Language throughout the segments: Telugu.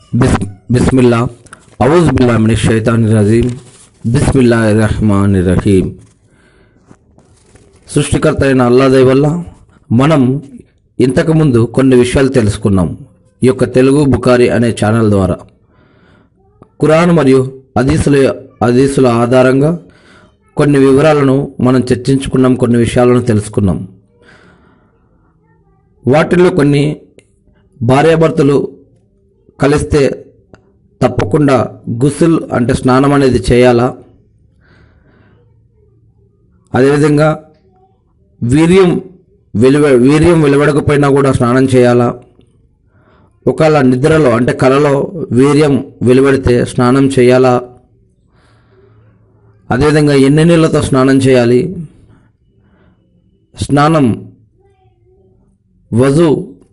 బిస్ బిస్మిల్లా ఔజ్ బిల్లా మిన షైతాన్ రజీం బిస్మిల్లా రహమాన్ రహీం సృష్టికర్త అయిన అల్లాదయ వల్ల మనం ఇంతకుముందు కొన్ని విషయాలు తెలుసుకున్నాం ఈ యొక్క తెలుగు బుకారి అనే ఛానల్ ద్వారా ఖురాన్ మరియు హదీసుల హదీసుల ఆధారంగా కొన్ని వివరాలను మనం చర్చించుకున్నాం కొన్ని విషయాలను తెలుసుకున్నాం వాటిల్లో కొన్ని భార్యాభర్తలు కలిస్తే తప్పకుండా గుసుల్ అంటే స్నానం అనేది చేయాలా అదేవిధంగా వీర్యం వెలువ వీర్యం వెలువడకపోయినా కూడా స్నానం చేయాలా ఒకవేళ నిద్రలో అంటే కలలో వీర్యం వెలువడితే స్నానం చేయాలా అదేవిధంగా ఎన్ని నీళ్ళతో స్నానం చేయాలి స్నానం వజు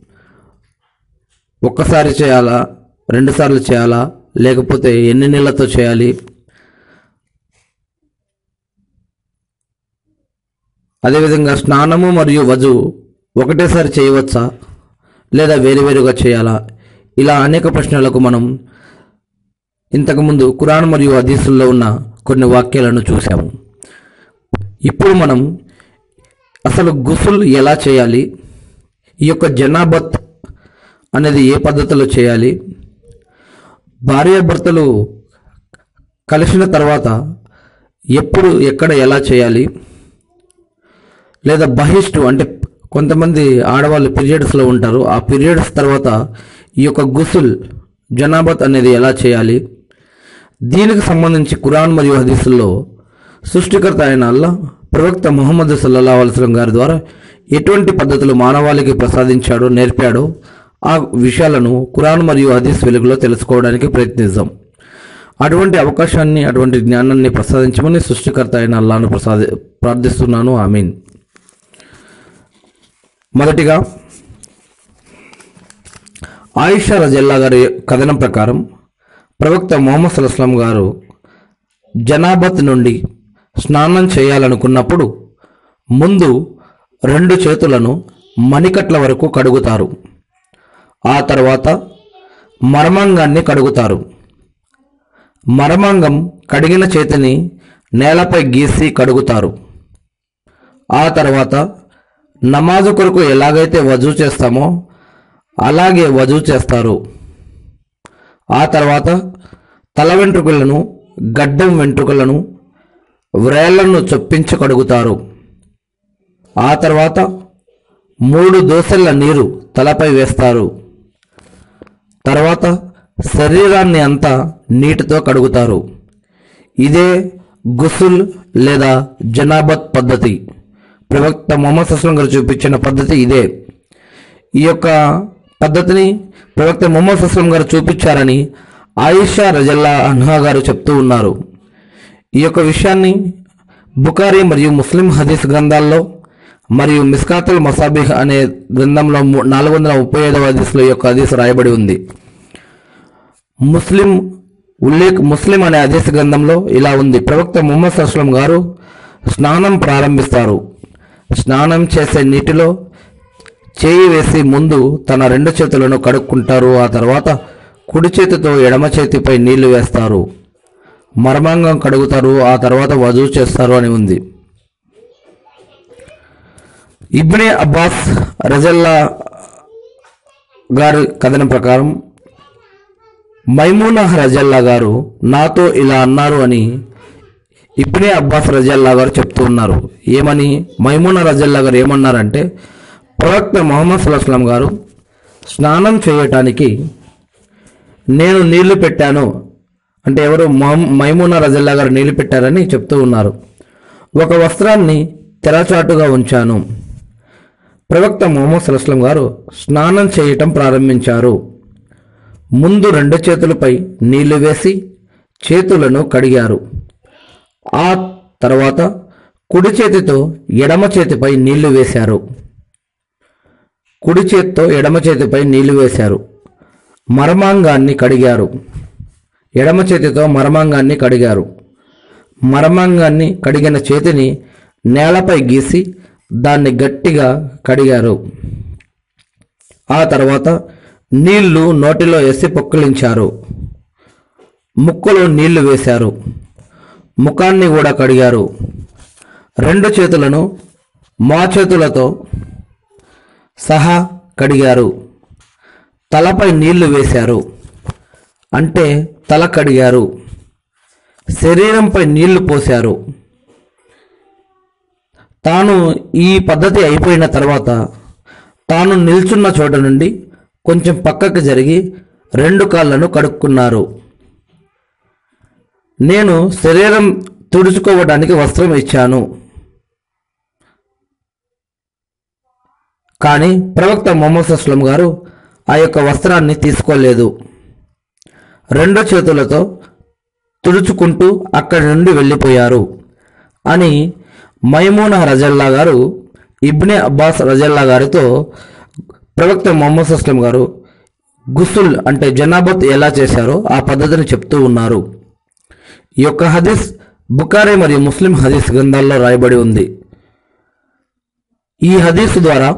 ఒక్కసారి చేయాలా రెండుసార్లు చేయాలా లేకపోతే ఎన్ని నీళ్ళతో చేయాలి అదేవిధంగా స్నానము మరియు వజు ఒకటేసారి చేయవచ్చా లేదా వేరువేరుగా చేయాలా ఇలా అనేక ప్రశ్నలకు మనం ఇంతకుముందు ఖురాన్ మరియు హదీసుల్లో ఉన్న కొన్ని వాక్యాలను చూసాము ఇప్పుడు మనం అసలు గుసుల్ ఎలా చేయాలి ఈ యొక్క జనాబత్ అనేది ఏ పద్ధతిలో చేయాలి భార్యాభర్తలు కలిసిన తర్వాత ఎప్పుడు ఎక్కడ ఎలా చేయాలి లేదా బహిష్టు అంటే కొంతమంది ఆడవాళ్ళు పీరియడ్స్లో ఉంటారు ఆ పీరియడ్స్ తర్వాత ఈ యొక్క గుసుల్ జనాబత్ అనేది ఎలా చేయాలి దీనికి సంబంధించి ఖురాన్ మరియు హదీసుల్లో సృష్టికర్త అయిన అల్లా ప్రవక్త ముహమ్మద్ సల్లా అల్స్లం గారి ద్వారా ఎటువంటి పద్ధతులు మానవాళికి ప్రసాదించాడో నేర్పాడో ఆ విషయాలను ఖురాన్ మరియు హదీస్ వెలుగులో తెలుసుకోవడానికి ప్రయత్నిద్దాం అటువంటి అవకాశాన్ని అటువంటి జ్ఞానాన్ని ప్రసాదించమని సృష్టికర్త అయిన అల్లాను ప్రసాది ప్రార్థిస్తున్నాను ఆమీన్ మొదటిగా ఆయిషా రజల్లా గారి కథనం ప్రకారం ప్రవక్త మొహమ్మద్ సల్లాం గారు జనాబత్ నుండి స్నానం చేయాలనుకున్నప్పుడు ముందు రెండు చేతులను మణికట్ల వరకు కడుగుతారు ఆ తర్వాత మర్మాంగాన్ని కడుగుతారు మర్మాంగం కడిగిన చేతిని నేలపై గీసి కడుగుతారు ఆ తర్వాత నమాజు కొరకు ఎలాగైతే వజూ చేస్తామో అలాగే వజూ చేస్తారు ఆ తర్వాత తల వెంట్రుకలను గడ్డం వెంట్రుకలను వ్రేళ్లను చొప్పించి కడుగుతారు ఆ తర్వాత మూడు దోసెల నీరు తలపై వేస్తారు తర్వాత శరీరాన్ని అంతా నీటితో కడుగుతారు ఇదే గుసుల్ లేదా జనాబత్ పద్ధతి ప్రవక్త మొహమ్మద్ అస్లం గారు చూపించిన పద్ధతి ఇదే ఈ యొక్క పద్ధతిని ప్రవక్త మొహమ్మద్ అస్లం గారు చూపించారని ఆయిషా రజల్లా అన్హా గారు చెప్తూ ఉన్నారు ఈ యొక్క విషయాన్ని బుకారి మరియు ముస్లిం హదీస్ గ్రంథాల్లో మరియు మిస్కాతుల్ మసాబిహ్ అనే గ్రంథంలో ము- నాలుగు వందల ముప్పై ఐదవ హదీస్లో ఈ యొక్క హదీస్ రాయబడి ఉంది ముస్లిం ఉల్లేఖ్ ముస్లిం అనే హదీస్ గ్రంథంలో ఇలా ఉంది ప్రవక్త ముహమ్మద్ అస్లం గారు స్నానం ప్రారంభిస్తారు స్నానం చేసే నీటిలో చేయి వేసి ముందు తన రెండు చేతులను కడుక్కుంటారు ఆ తర్వాత కుడి చేతితో ఎడమ చేతిపై నీళ్లు వేస్తారు మర్మాంగం కడుగుతారు ఆ తర్వాత వజూ చేస్తారు అని ఉంది ఇబ్నే అబ్బాస్ రజల్లా గారి కథనం ప్రకారం మైమూనా రజల్లా గారు నాతో ఇలా అన్నారు అని ఇబ్నే అబ్బాస్ రజల్లా గారు చెప్తూ ఉన్నారు ఏమని మైమూనా రజల్లా గారు ఏమన్నారంటే ప్రవక్త మొహమ్మద్ సుల్లాం గారు స్నానం చేయటానికి నేను నీళ్లు పెట్టాను అంటే ఎవరు మొహమ్- మైమూనా రజల్లా గారు నీళ్లు పెట్టారని చెప్తూ ఉన్నారు ఒక వస్త్రాన్ని తెరచాటుగా ఉంచాను ప్రవక్త మొహమ్మద్ సుల్లాం గారు స్నానం చేయటం ప్రారంభించారు ముందు రెండు చేతులపై నీళ్లు వేసి చేతులను కడిగారు ఆ తర్వాత కుడి చేతితో ఎడమ చేతిపై నీళ్లు వేశారు కుడి చేత్తో ఎడమ చేతిపై నీళ్లు వేశారు మర్మాంగాన్ని కడిగారు ఎడమ చేతితో మర్మాంగాన్ని కడిగారు మర్మాంగాన్ని కడిగిన చేతిని నేలపై గీసి దాన్ని గట్టిగా కడిగారు ఆ తర్వాత నీళ్లు నోటిలో వేసి పొక్కిలించారు ముక్కులో నీళ్లు వేశారు ముఖాన్ని కూడా కడిగారు రెండు చేతులను మా చేతులతో సహా కడిగారు తలపై నీళ్లు వేశారు అంటే తల కడిగారు శరీరంపై నీళ్లు పోశారు తాను ఈ పద్ధతి అయిపోయిన తర్వాత తాను నిల్చున్న చోట నుండి కొంచెం పక్కకు జరిగి రెండు కాళ్ళను కడుక్కున్నారు నేను శరీరం తుడుచుకోవడానికి వస్త్రం ఇచ్చాను కానీ ప్రవక్త మొహమ్మద్ అస్లం గారు ఆ యొక్క వస్త్రాన్ని తీసుకోలేదు రెండు చేతులతో తుడుచుకుంటూ అక్కడి నుండి వెళ్ళిపోయారు అని మైమూనా రజల్లా గారు ఇబ్నే అబ్బాస్ రజల్లా గారితో ప్రవక్త మొహమ్మద్ అస్లం గారు గుసుల్ అంటే జనాబత్ ఎలా చేశారో ఆ పద్ధతిని చెప్తూ ఉన్నారు ఈ యొక్క హదీస్ బుకారే మరియు ముస్లిం హదీస్ గ్రంథాల్లో రాయబడి ఉంది ఈ హదీస్ ద్వారా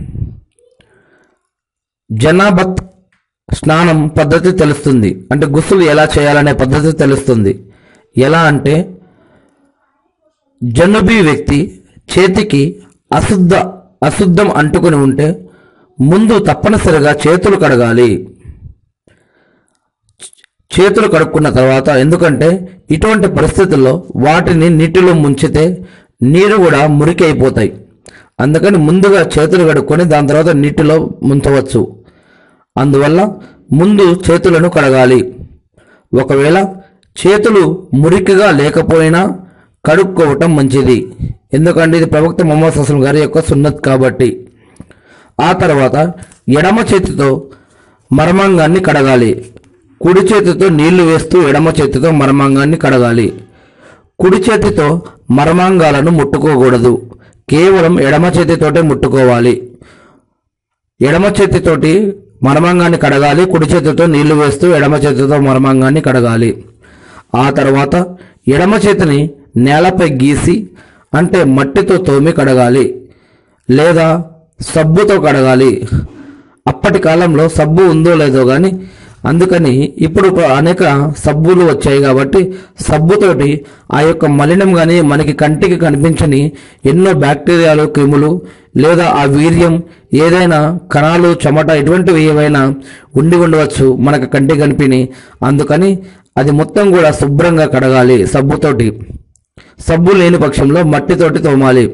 జనాబత్ స్నానం పద్ధతి తెలుస్తుంది అంటే గుస్సులు ఎలా చేయాలనే పద్ధతి తెలుస్తుంది ఎలా అంటే జనుబీ వ్యక్తి చేతికి అశుద్ధ అశుద్ధం అంటుకుని ఉంటే ముందు తప్పనిసరిగా చేతులు కడగాలి చేతులు కడుక్కున్న తర్వాత ఎందుకంటే ఇటువంటి పరిస్థితుల్లో వాటిని నీటిలో ముంచితే నీరు కూడా మురికి అయిపోతాయి అందుకని ముందుగా చేతులు కడుక్కొని దాని తర్వాత నీటిలో ముంచవచ్చు అందువల్ల ముందు చేతులను కడగాలి ఒకవేళ చేతులు మురికిగా లేకపోయినా కడుక్కోవటం మంచిది ఎందుకంటే ఇది ప్రవక్త మొహమ్మద్ హసన్ గారి యొక్క సున్నత్ కాబట్టి ఆ తర్వాత ఎడమ చేతితో మర్మాంగాన్ని కడగాలి కుడి చేతితో నీళ్లు వేస్తూ ఎడమ చేతితో మర్మాంగాన్ని కడగాలి కుడి చేతితో మర్మాంగాలను ముట్టుకోకూడదు కేవలం ఎడమ చేతితోటే ముట్టుకోవాలి ఎడమ చేతితోటి మర్మాంగాన్ని కడగాలి కుడి చేతితో నీళ్లు వేస్తూ ఎడమ చేతితో మర్మాంగాన్ని కడగాలి ఆ తర్వాత ఎడమ చేతిని నేలపై గీసి అంటే మట్టితో తోమి కడగాలి లేదా సబ్బుతో కడగాలి అప్పటి కాలంలో సబ్బు ఉందో లేదో కానీ అందుకని ఇప్పుడు అనేక సబ్బులు వచ్చాయి కాబట్టి సబ్బుతోటి ఆ యొక్క మలినం కానీ మనకి కంటికి కనిపించని ఎన్నో బ్యాక్టీరియాలు క్రిములు లేదా ఆ వీర్యం ఏదైనా కణాలు చెమట ఇటువంటివి ఏవైనా ఉండి ఉండవచ్చు మనకు కంటికి కనిపిని అందుకని అది మొత్తం కూడా శుభ్రంగా కడగాలి సబ్బుతోటి సబ్బు లేని పక్షంలో మట్టితోటి తోమాలి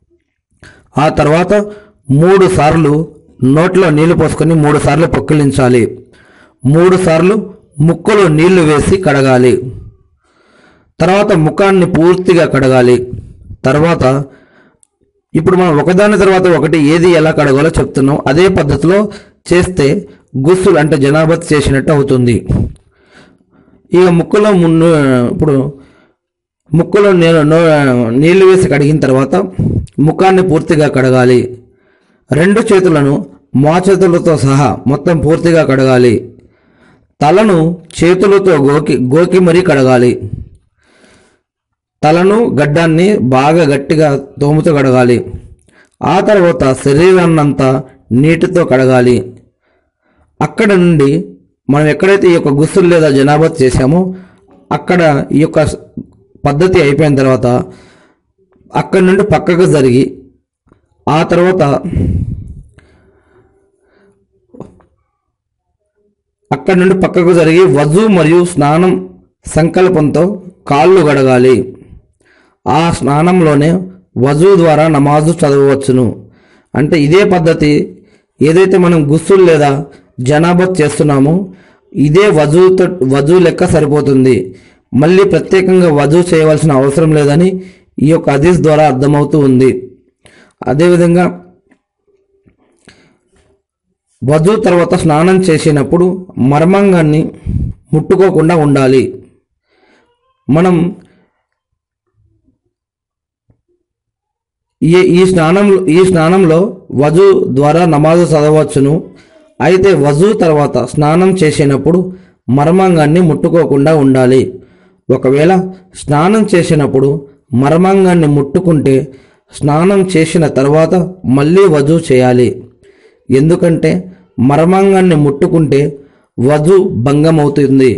ఆ తర్వాత మూడు సార్లు నోట్లో నీళ్లు పోసుకొని మూడు సార్లు పొక్కిలించాలి మూడు సార్లు ముక్కలో నీళ్లు వేసి కడగాలి తర్వాత ముఖాన్ని పూర్తిగా కడగాలి తర్వాత ఇప్పుడు మనం ఒకదాని తర్వాత ఒకటి ఏది ఎలా కడగాలో చెప్తున్నాం అదే పద్ధతిలో చేస్తే గుస్సులు అంటే జనాబత్ చేసినట్టు అవుతుంది ఇక ముక్కులో మున్ను ఇప్పుడు ముక్కులో నేను నో- నీళ్లు వేసి కడిగిన తర్వాత ముఖాన్ని పూర్తిగా కడగాలి రెండు చేతులను మా చేతులతో సహా మొత్తం పూర్తిగా కడగాలి తలను చేతులతో గోకి గోకి మరీ కడగాలి తలను గడ్డాన్ని బాగా గట్టిగా తోముతో కడగాలి ఆ తర్వాత శరీరాన్నంతా నీటితో కడగాలి అక్కడ నుండి మనం ఎక్కడైతే ఈ యొక్క గుస్సులు లేదా జనాబత్ చేశామో అక్కడ ఈ యొక్క పద్ధతి అయిపోయిన తర్వాత అక్కడి నుండి పక్కకు జరిగి ఆ తర్వాత అక్కడి నుండి పక్కకు జరిగి వజు మరియు స్నానం సంకల్పంతో కాళ్ళు గడగాలి ఆ స్నానంలోనే వజు ద్వారా నమాజు చదవవచ్చును అంటే ఇదే పద్ధతి ఏదైతే మనం గుస్సులు లేదా జనాబత్ చేస్తున్నామో ఇదే వజుతో వజు లెక్క సరిపోతుంది మళ్ళీ ప్రత్యేకంగా వజు చేయవలసిన అవసరం లేదని ఈ యొక్క హదీస్ ద్వారా అర్థమవుతూ ఉంది అదేవిధంగా వధు తర్వాత స్నానం చేసినప్పుడు మర్మాంగాన్ని ముట్టుకోకుండా ఉండాలి మనం ఈ ఈ స్నానం ఈ స్నానంలో వజు ద్వారా నమాజు చదవచ్చును అయితే వజు తర్వాత స్నానం చేసినప్పుడు మర్మాంగాన్ని ముట్టుకోకుండా ఉండాలి ఒకవేళ స్నానం చేసినప్పుడు మర్మాంగాన్ని ముట్టుకుంటే స్నానం చేసిన తర్వాత మళ్ళీ వజు చేయాలి ఎందుకంటే మర్మాంగాన్ని ముట్టుకుంటే వధు భంగమవుతుంది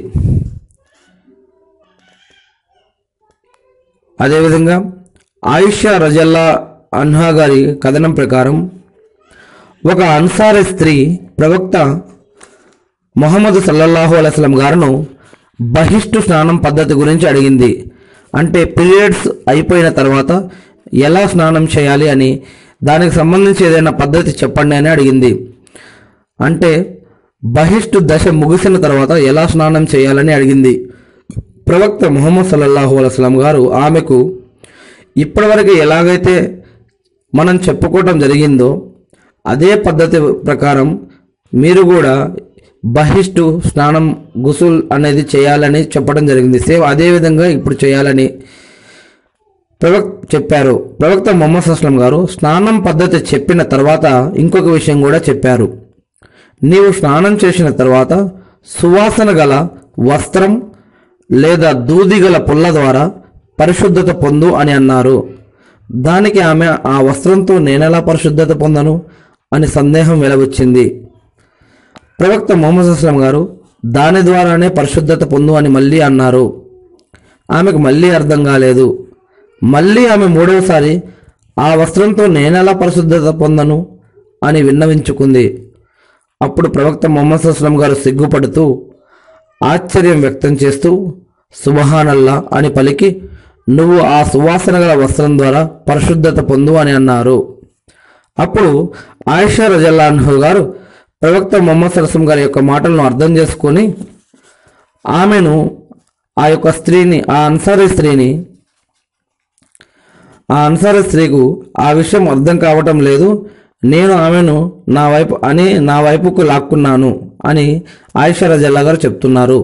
అదేవిధంగా ఆయుషా రజల్లా అన్హా గారి కథనం ప్రకారం ఒక అన్సారీ స్త్రీ ప్రవక్త మొహమ్మద్ సల్లల్లాహు అలైస్లం గారును బహిష్టు స్నానం పద్ధతి గురించి అడిగింది అంటే పీరియడ్స్ అయిపోయిన తర్వాత ఎలా స్నానం చేయాలి అని దానికి సంబంధించి ఏదైనా పద్ధతి చెప్పండి అని అడిగింది అంటే బహిష్టు దశ ముగిసిన తర్వాత ఎలా స్నానం చేయాలని అడిగింది ప్రవక్త ముహమ్మద్ సల్లల్లాహు అలైస్లం గారు ఆమెకు ఇప్పటివరకు ఎలాగైతే మనం చెప్పుకోవటం జరిగిందో అదే పద్ధతి ప్రకారం మీరు కూడా బహిష్టు స్నానం గుసుల్ అనేది చేయాలని చెప్పడం జరిగింది సేమ్ అదే విధంగా ఇప్పుడు చేయాలని ప్రవక్త చెప్పారు ప్రవక్త మొహమ్మద్ అస్లం గారు స్నానం పద్ధతి చెప్పిన తర్వాత ఇంకొక విషయం కూడా చెప్పారు నీవు స్నానం చేసిన తర్వాత సువాసన గల వస్త్రం లేదా దూది గల పుల్ల ద్వారా పరిశుద్ధత పొందు అని అన్నారు దానికి ఆమె ఆ వస్త్రంతో నేనెలా పరిశుద్ధత పొందను అని సందేహం వెలవచ్చింది ప్రవక్త మొహమ్మద్ అస్లం గారు దాని ద్వారానే పరిశుద్ధత పొందు అని మళ్ళీ అన్నారు ఆమెకు మళ్ళీ అర్థం కాలేదు మళ్ళీ ఆమె మూడవసారి ఆ వస్త్రంతో నేనెలా పరిశుద్ధత పొందను అని విన్నవించుకుంది అప్పుడు ప్రవక్త మొహమ్మద్ అస్లం గారు సిగ్గుపడుతూ ఆశ్చర్యం వ్యక్తం చేస్తూ సుబహానల్లా అని పలికి నువ్వు ఆ సువాసన గల వస్త్రం ద్వారా పరిశుద్ధత పొందు అని అన్నారు అప్పుడు ఆయిషా రజల్లాన్హు గారు ప్రవక్త మొహమ్మద్ సరసం గారి యొక్క మాటలను అర్థం చేసుకొని ఆమెను ఆ యొక్క స్త్రీని ఆ అన్సారీ స్త్రీని ఆ అన్సారీ స్త్రీకు ఆ విషయం అర్థం కావటం లేదు నేను ఆమెను నా వైపు అని నా వైపుకు లాక్కున్నాను అని ఆయిషా రజల్లా గారు చెప్తున్నారు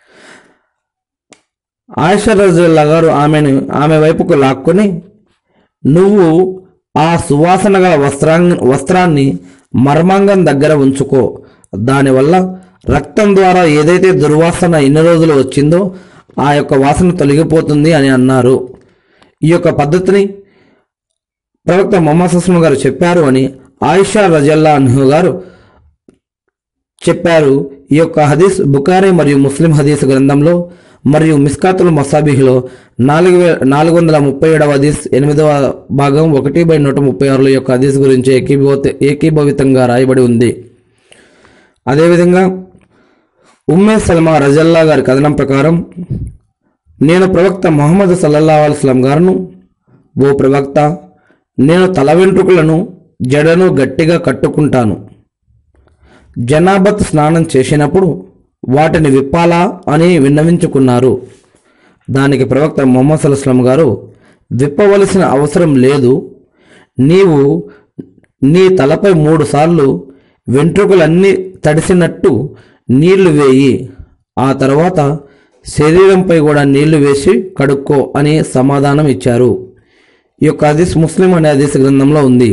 ఆయిషా రజల్లా గారు ఆమెను ఆమె వైపుకు లాక్కొని నువ్వు ఆ సువాసన గల వస్త్రాన్ని వస్త్రాన్ని మర్మాంగం దగ్గర ఉంచుకో దానివల్ల రక్తం ద్వారా ఏదైతే దుర్వాసన ఇన్ని రోజులు వచ్చిందో ఆ యొక్క వాసన తొలగిపోతుంది అని అన్నారు ఈ యొక్క పద్ధతిని ప్రవక్త మొహమ్మద్ సస్మ గారు చెప్పారు అని ఆయిషా రజల్లా అన్హు గారు చెప్పారు ఈ యొక్క హదీస్ బుకారీ మరియు ముస్లిం హదీస్ గ్రంథంలో మరియు మిస్కాతుల్ మసాబిహ్లో నాలుగు వే నాలుగు వందల ముప్పై ఏడవ హదీస్ ఎనిమిదవ భాగం ఒకటి బై నూట ముప్పై ఆరుల యొక్క హదీస్ గురించి ఏకీభవత ఏకీభవితంగా రాయబడి ఉంది అదేవిధంగా ఉమ్మే సల్మా రజల్లా గారి కథనం ప్రకారం నేను ప్రవక్త మొహమ్మద్ సల్లల్లా అల్స్లాం గారును ఓ ప్రవక్త నేను తల వెంట్రుకలను జడను గట్టిగా కట్టుకుంటాను జనాబత్ స్నానం చేసినప్పుడు వాటిని విప్పాలా అని విన్నవించుకున్నారు దానికి ప్రవక్త మొహమ్మద్ సల్లాం గారు విప్పవలసిన అవసరం లేదు నీవు నీ తలపై మూడు సార్లు వెంట్రుకలన్నీ తడిసినట్టు నీళ్లు వేయి ఆ తర్వాత శరీరంపై కూడా నీళ్లు వేసి కడుక్కో అని సమాధానం ఇచ్చారు ఈ యొక్క హదీస్ ముస్లిం అనే హదీస్ గ్రంథంలో ఉంది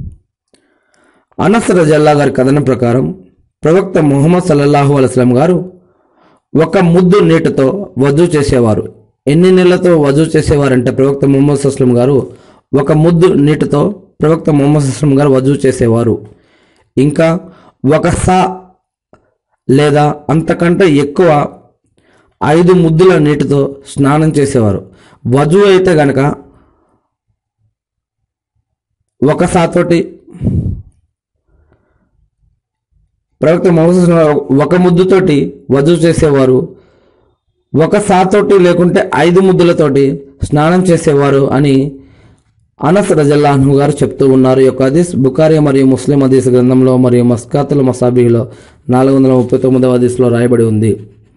అనస్ రజల్లా గారి కథనం ప్రకారం ప్రవక్త ముహమ్మద్ సల్లల్లాహు అలైస్లాం గారు ఒక ముద్దు నీటితో వజూ చేసేవారు ఎన్ని నీళ్లతో వజూ చేసేవారంటే ప్రవక్త ముహమ్మద్ సస్లం గారు ఒక ముద్దు నీటితో ప్రవక్త ముహమ్మద్ సస్లం గారు వజూ చేసేవారు ఇంకా ఒక సా లేదా అంతకంటే ఎక్కువ ఐదు ముద్దుల నీటితో స్నానం చేసేవారు వజూ అయితే గనక ఒక సాతోటి ప్రవక్త మహమ్మద్ ఒక ముద్దుతోటి వజూ చేసేవారు ఒక సాతోటి లేకుంటే ఐదు ముద్దులతోటి స్నానం చేసేవారు అని అనస్ రజల్లాహు గారు చెప్తూ ఉన్నారు ఈ యొక్క హదీస్ బుకారి మరియు ముస్లిం హదీస్ గ్రంథంలో మరియు మస్కాతుల మసాబీలో నాలుగు వందల ముప్పై తొమ్మిదవ హదీస్లో రాయబడి ఉంది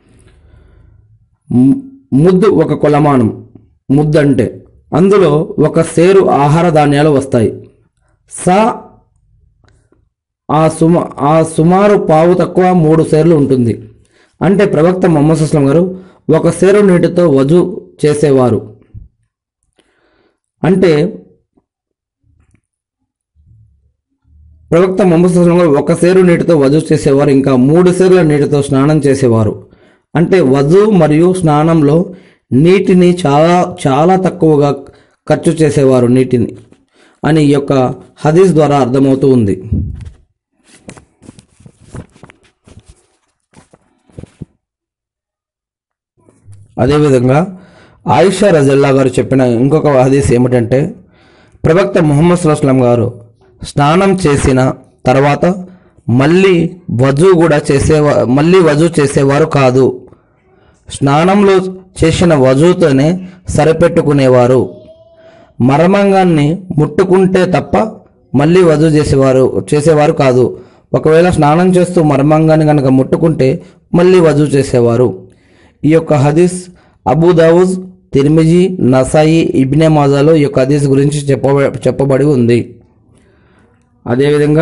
ము- ముద్దు ఒక కొలమానం ముద్దు అంటే అందులో ఒక సేరు ఆహార ధాన్యాలు వస్తాయి సా ఆ సుమ ఆ సుమారు పావు తక్కువ మూడు సేర్లు ఉంటుంది అంటే ప్రవక్త మొహమ్మద్ అస్లం గారు ఒక సేరు నీటితో వజు చేసేవారు అంటే ప్రవక్త మొహమ్మద్ అస్లం గారు ఒక సేరు నీటితో వజు చేసేవారు ఇంకా మూడు సేర్ల నీటితో స్నానం చేసేవారు అంటే వజు మరియు స్నానంలో నీటిని చాలా చాలా తక్కువగా ఖర్చు చేసేవారు నీటిని అని ఈ యొక్క హదీస్ ద్వారా అర్థమవుతూ ఉంది అదేవిధంగా ఆయిషా రజల్లా గారు చెప్పిన ఇంకొక హదీస్ ఏమిటంటే ప్రవక్త ముహమ్మద్ సుల్లాం గారు స్నానం చేసిన తర్వాత మళ్ళీ వజూ కూడా చేసేవా మళ్ళీ వజూ చేసేవారు కాదు స్నానంలో చేసిన వజూతోనే సరిపెట్టుకునేవారు మర్మంగాన్ని ముట్టుకుంటే తప్ప మళ్ళీ వజూ చేసేవారు చేసేవారు కాదు ఒకవేళ స్నానం చేస్తూ మర్మంగాన్ని కనుక ముట్టుకుంటే మళ్ళీ వజూ చేసేవారు ఈ యొక్క హదీస్ అబూదావుజ్ తిర్మిజీ నసాయి ఇబ్నే మాజాలో ఈ యొక్క హదీస్ గురించి చెప్పబ చెప్పబడి ఉంది అదేవిధంగా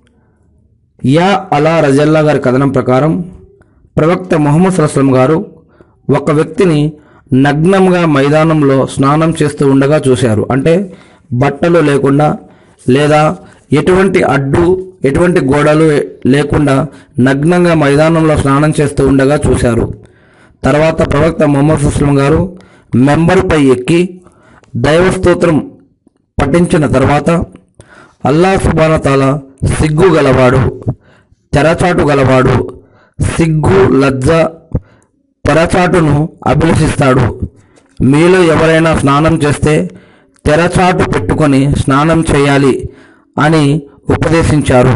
యా అలా రజల్లా గారి కథనం ప్రకారం ప్రవక్త మొహమ్మద్ సల్లం గారు ఒక వ్యక్తిని నగ్నంగా మైదానంలో స్నానం చేస్తూ ఉండగా చూశారు అంటే బట్టలు లేకుండా లేదా ఎటువంటి అడ్డు ఎటువంటి గోడలు లేకుండా నగ్నంగా మైదానంలో స్నానం చేస్తూ ఉండగా చూశారు తర్వాత ప్రవక్త మొహమ్మద్ సుస్లం గారు మెంబర్పై ఎక్కి దైవస్తోత్రం పఠించిన తర్వాత అల్లా సుబానతాల సిగ్గు గలవాడు తెరచాటు గలవాడు సిగ్గు లజ్జ తెరచాటును అభిలషిస్తాడు మీలో ఎవరైనా స్నానం చేస్తే తెరచాటు పెట్టుకొని స్నానం చేయాలి అని ఉపదేశించారు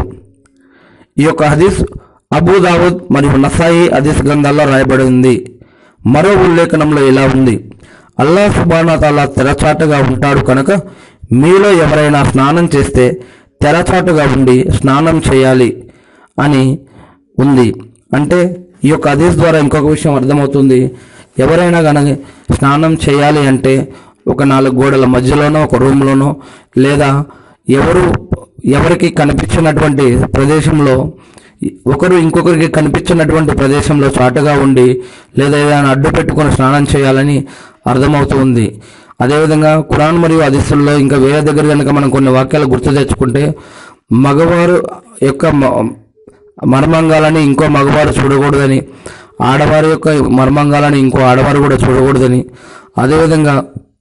ఈ యొక్క హదీస్ అబూదావుద్ మరియు నసాయి హదీస్ గ్రంథాల్లో రాయబడి ఉంది మరో ఉల్లేఖనంలో ఇలా ఉంది అల్లా సుబానాతాలా తెరచాటుగా ఉంటాడు కనుక మీలో ఎవరైనా స్నానం చేస్తే తెరచాటుగా ఉండి స్నానం చేయాలి అని ఉంది అంటే ఈ యొక్క హదీస్ ద్వారా ఇంకొక విషయం అర్థమవుతుంది ఎవరైనా కనుక స్నానం చేయాలి అంటే ఒక నాలుగు గోడల మధ్యలోనో ఒక రూమ్లోనో లేదా ఎవరు ఎవరికి కనిపించినటువంటి ప్రదేశంలో ఒకరు ఇంకొకరికి కనిపించినటువంటి ప్రదేశంలో చాటుగా ఉండి లేదా ఏదైనా అడ్డు పెట్టుకొని స్నానం చేయాలని అర్థమవుతుంది అదేవిధంగా ఖురాన్ మరియు హదీసుల్లో ఇంకా వేరే దగ్గర కనుక మనం కొన్ని వాక్యాలు గుర్తు తెచ్చుకుంటే మగవారు యొక్క మ- మర్మంగాలని ఇంకో మగవారు చూడకూడదని ఆడవారి యొక్క మర్మంగాలని ఇంకో ఆడవారు కూడా చూడకూడదని అదేవిధంగా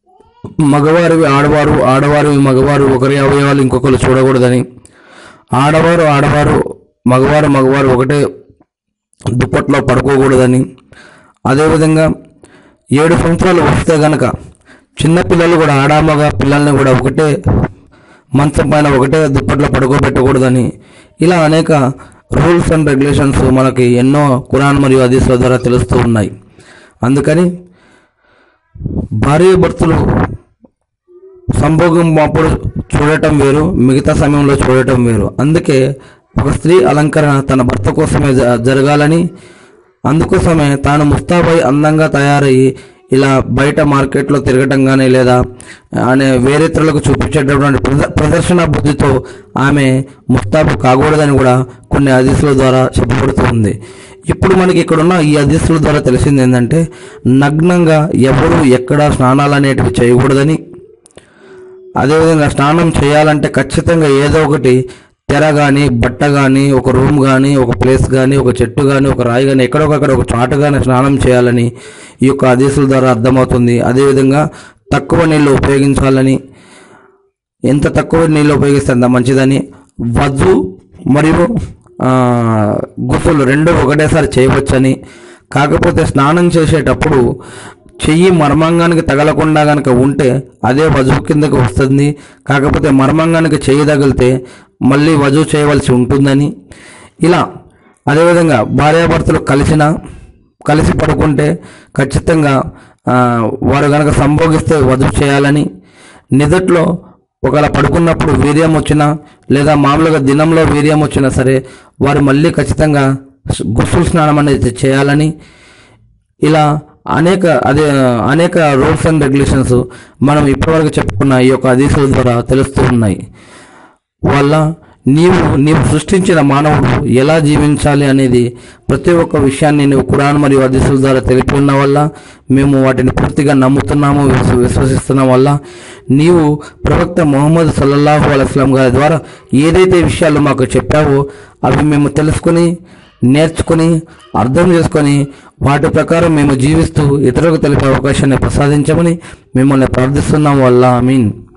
మగవారివి ఆడవారు ఆడవారివి మగవారు ఒకరి అవయవాలు ఇంకొకరు చూడకూడదని ఆడవారు ఆడవారు మగవారు మగవారు ఒకటే దుప్పట్లో పడుకోకూడదని అదేవిధంగా ఏడు సంవత్సరాలు వస్తే గనక చిన్నపిల్లలు కూడా ఆడామగా పిల్లల్ని కూడా ఒకటే మంచం పైన ఒకటే దుప్పట్లో పడుకోబెట్టకూడదని ఇలా అనేక రూల్స్ అండ్ రెగ్యులేషన్స్ మనకి ఎన్నో కురాన్ మరియు హదీస్ల ద్వారా తెలుస్తూ ఉన్నాయి అందుకని భార్య భర్తలు సంభోగం అప్పుడు చూడటం వేరు మిగతా సమయంలో చూడటం వేరు అందుకే ఒక స్త్రీ అలంకరణ తన భర్త కోసమే జ- జరగాలని అందుకోసమే తాను ముస్తాబై అందంగా తయారయ్యి ఇలా బయట మార్కెట్లో తిరగటం కానీ లేదా అనే వేరేతరులకు చూపించేటటువంటి ప్రద- ప్రదర్శన బుద్ధితో ఆమె ముస్తాబు కాకూడదని కూడా కొన్ని హదీసుల ద్వారా చెప్పబడుతూ ఉంది ఇప్పుడు మనకి ఇక్కడున్న ఈ హదీసుల ద్వారా తెలిసింది ఏంటంటే నగ్నంగా ఎవరు ఎక్కడ స్నానాలు అనేటివి చేయకూడదని అదేవిధంగా స్నానం చేయాలంటే ఖచ్చితంగా ఏదో ఒకటి తెర కానీ బట్ట కానీ ఒక రూమ్ కానీ ఒక ప్లేస్ కానీ ఒక చెట్టు కానీ ఒక రాయి కానీ ఎక్కడొకక్కడ ఒక చాటు కానీ స్నానం చేయాలని ఈ యొక్క ఆదేశాల ద్వారా అర్థమవుతుంది అదేవిధంగా తక్కువ నీళ్ళు ఉపయోగించాలని ఎంత తక్కువ నీళ్ళు ఉపయోగిస్తే అంత మంచిదని వజ్జు మరియు ఆ, గుసలు రెండు ఒకటేసారి చేయవచ్చని కాకపోతే స్నానం చేసేటప్పుడు చెయ్యి మర్మాంగానికి తగలకుండా కనుక ఉంటే అదే వజువు కిందకి వస్తుంది కాకపోతే మర్మాంగానికి చెయ్యి తగిలితే మళ్ళీ వజువు చేయవలసి ఉంటుందని ఇలా అదేవిధంగా భార్యాభర్తలు కలిసిన కలిసి పడుకుంటే ఖచ్చితంగా ఆ, వారు కనుక సంభోగిస్తే వధువు చేయాలని నిదట్లో ఒకవేళ పడుకున్నప్పుడు వీర్యం వచ్చినా లేదా మామూలుగా దినంలో వీర్యం వచ్చినా సరే వారు మళ్ళీ ఖచ్చితంగా గుస్సులు స్నానం అనేది చేయాలని ఇలా అనేక అదే అనేక రూల్స్ అండ్ రెగ్యులేషన్స్ మనం ఇప్పటివరకు చెప్పుకున్న ఈ యొక్క అధీసుల ద్వారా తెలుస్తూ ఉన్నాయి వల్ల నీవు నీవు సృష్టించిన మానవుడు ఎలా జీవించాలి అనేది ప్రతి ఒక్క విషయాన్ని నువ్వు కురాన్ మరియు హదీసుల ద్వారా తెలిపి ఉన్న వల్ల మేము వాటిని పూర్తిగా నమ్ముతున్నాము విశ్వ- విశ్వసిస్తున్నాం వల్ల నీవు ప్రవక్త మొహమ్మద్ సల్లల్లాహు అలైస్లాం గారి ద్వారా ఏదైతే విషయాలు మాకు చెప్పావో అవి మేము తెలుసుకుని నేర్చుకుని అర్థం చేసుకొని వాటి ప్రకారం మేము జీవిస్తూ ఇతరులకు తెలిపే అవకాశాన్ని ప్రసాదించమని మిమ్మల్ని ప్రార్థిస్తున్నాం వల్ల మీన్